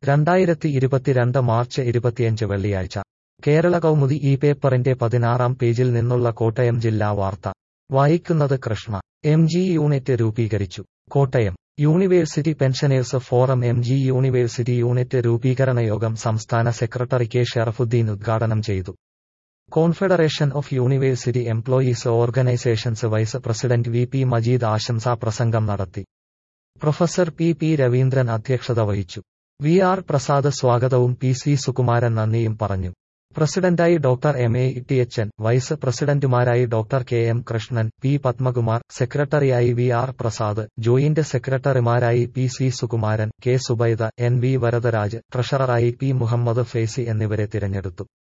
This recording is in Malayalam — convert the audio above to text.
രണ്ടായിരത്തി ഇരുപത്തിരണ്ട് മാർച്ച് ഇരുപത്തിയഞ്ച് വെള്ളിയാഴ്ച കേരള കൗമുദി ഈ പേപ്പറിന്റെ പതിനാറാം പേജിൽ നിന്നുള്ള കോട്ടയം ജില്ലാ വാർത്ത വായിക്കുന്നത് കൃഷ്ണ എം ജി യൂണിറ്റ് രൂപീകരിച്ചു Kottayam university pensioners forum M G university unit രൂപീകരണ യോഗം സംസ്ഥാന സെക്രട്ടറി കെ ഷറഫുദ്ദീൻ ഉദ്ഘാടനം ചെയ്തു confederation of university employees organisations vice president V P Majeed ആശംസാ പ്രസംഗം നടത്തി പ്രൊഫസർ പി പി രവീന്ദ്രൻ അധ്യക്ഷത വഹിച്ചു വി ആർ പ്രസാദ് സ്വാഗതവും പി സി സുകുമാരൻ നന്ദിയും പറഞ്ഞു പ്രസിഡന്റായി doctor M A T H vice പ്രസിഡന്റുമാരായി doctor K M Krishnan P Padmakumar സെക്രട്ടറിയായി വി ആർ പ്രസാദ് ജോയിന്റ് സെക്രട്ടറിമാരായി P C Sukumaran K Zubaida N V Varadaraj ട്രഷററായി പി മുഹമ്മദ് ഫേസി എന്നിവരെ തിരഞ്ഞെടുത്തു